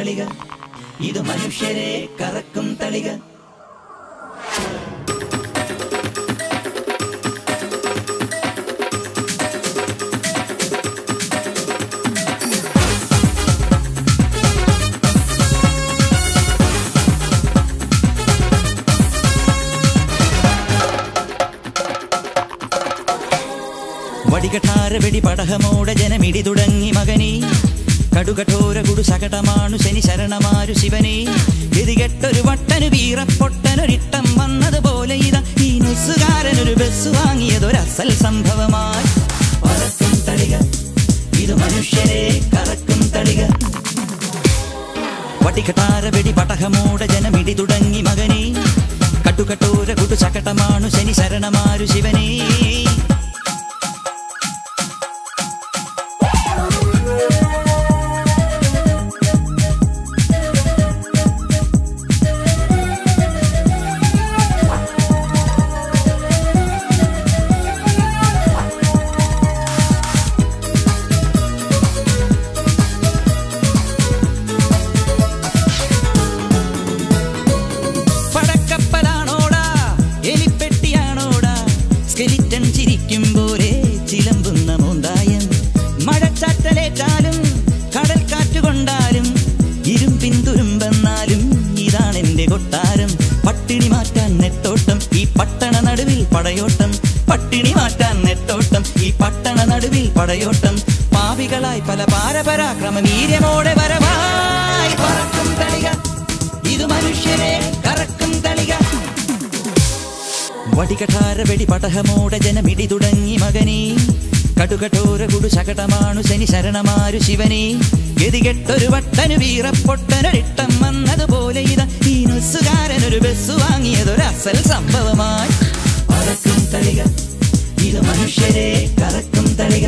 തളിക ഇത് മനുഷ്യരെ കറക്കും തളിക വടികഠാര വെടി പടഹമോടെ ജനമിടി തുടങ്ങി മകനി കടുകഠോര കുടു സകടമാണു ശനി ശരണമാരു ശിവനെ ഗതികെട്ടൊരു വട്ടനു വീറപ്പൊട്ടനൊരിട്ടം വന്നതുപോലെ ഇതാ ഈ നുസുകാരനൊരു ബസ് വാങ്ങിയതൊരസൽ സംഭവമായി പറക്കും തളിക ഇത് മനുഷ്യരെ കറക്കും തളിക വടികഠാര വെടി പടഹമോടെ ജനമിടി തുടങ്ങി മകനെ കട്ടുകട്ടോര കുടു സകടമാണു ശനി ശരണമാരു ശിവനേ പടക്കപ്പലാണോടാ എലിപ്പെട്ടിയാണോടാ സ്കെലിറ്റൻ ചിരിക്കും പോലെ ചിലമ്പുന്ന മോന്തായം മഴച്ചാറ്റലേറ്റാലും കടൽ കാറ്റുകൊണ്ടാലും ഇരുമ്പിൻ തുരുമ്പെന്നാലും ഇതാണ് എന്റെ കൊട്ടാരം പട്ടിണി മാറ്റാൻ നെട്ടോട്ടം ഈ പട്ടണ നടുവിൽ പടയോട്ടം പട്ടിണി മാറ്റാൻ നെട്ടോട്ടം ഈ പട്ടണ നടുവിൽ പടയോട്ടം പാവികളായി പല പാരപരാക്രമ വീര്യമോടെ വരവായി പറക്കും തളിക ഇത് മനുഷ്യരെ കറക്കും തളിക വടികഠാര വെടി പടഹമോടെ ജനമിടി തുടങ്ങി മകനെ കടുകഠോര കുടു ശകടമാണു ശനി ശരണമാരു ശിവനെ ഗതികെട്ടൊരു വട്ടനു വീറപ്പൊട്ടനൊരിട്ടം വന്നതുപോലെ ഇതാ ഈ നുസുകാരനൊരു ബസ് വാങ്ങിയതൊരു അസൽ സംഭവമായി പറക്കും തളിക ഇത് മനുഷ്യരെ കറക്കും തളിക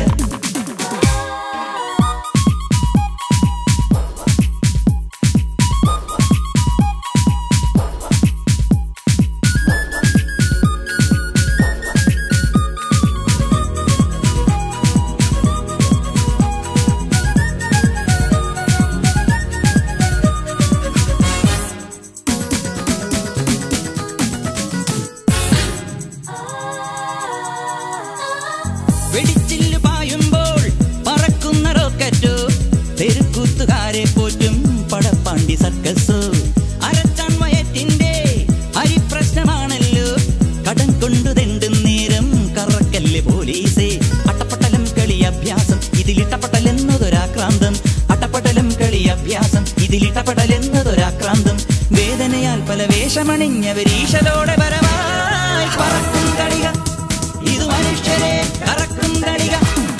വെടിച്ചില്ലു പായുമ്പോൾ പറക്കുന്ന റോക്കറ്റോ തെരുക്കൂത്തുകാരെ പോറ്റും പടപ്പാണ്ടി സർക്കസോ അരച്ചാൺമയറ്റിന്റെ അരിപ്രശ്നമാണല്ലോ കടം കൊണ്ടു തെണ്ടും നേരം കറക്കല്ലേ പോലീസേ അട്ടപ്പട്ടലം കളി അഭ്യാസം ഇതിലിട്ടപ്പട്ടലെന്നതൊരാക്രാന്തം അട്ടപ്പട്ടലം കളി അഭ്യാസം ഇതിലിട്ടപ്പട്ടലെന്നതൊരാക്രാന്തം വേദനയാൽ പല വേഷമണിഞ്ഞവരീശലോടെ വരവായി പറക്കും തളിക ഇത് മനുഷ്യരെ കറക്കും തളിക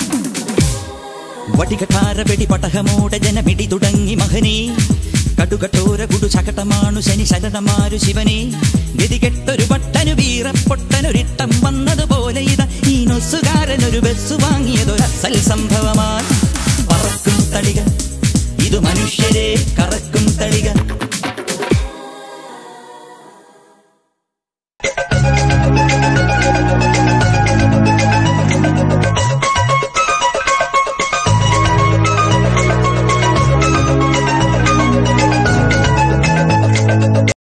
വടികഠാര വെടി പടഹമോടെ ജനമിടി തുടങ്ങി മഹനേ കടുകട്ടോര കുടു ശകടമാണു ശനി ശരണമാരു ശിവനെ ഗതികെട്ടൊരു പട്ടനു വീറപ്പൊട്ടനൊരിട്ടം വന്നതുപോലെ ഇതാ ഈ നൊസുകാരനൊരു ബസ് വാങ്ങിയതൊരസൽ സംഭവമായി പറക്കും തളിക ഇത് മനുഷ്യരെ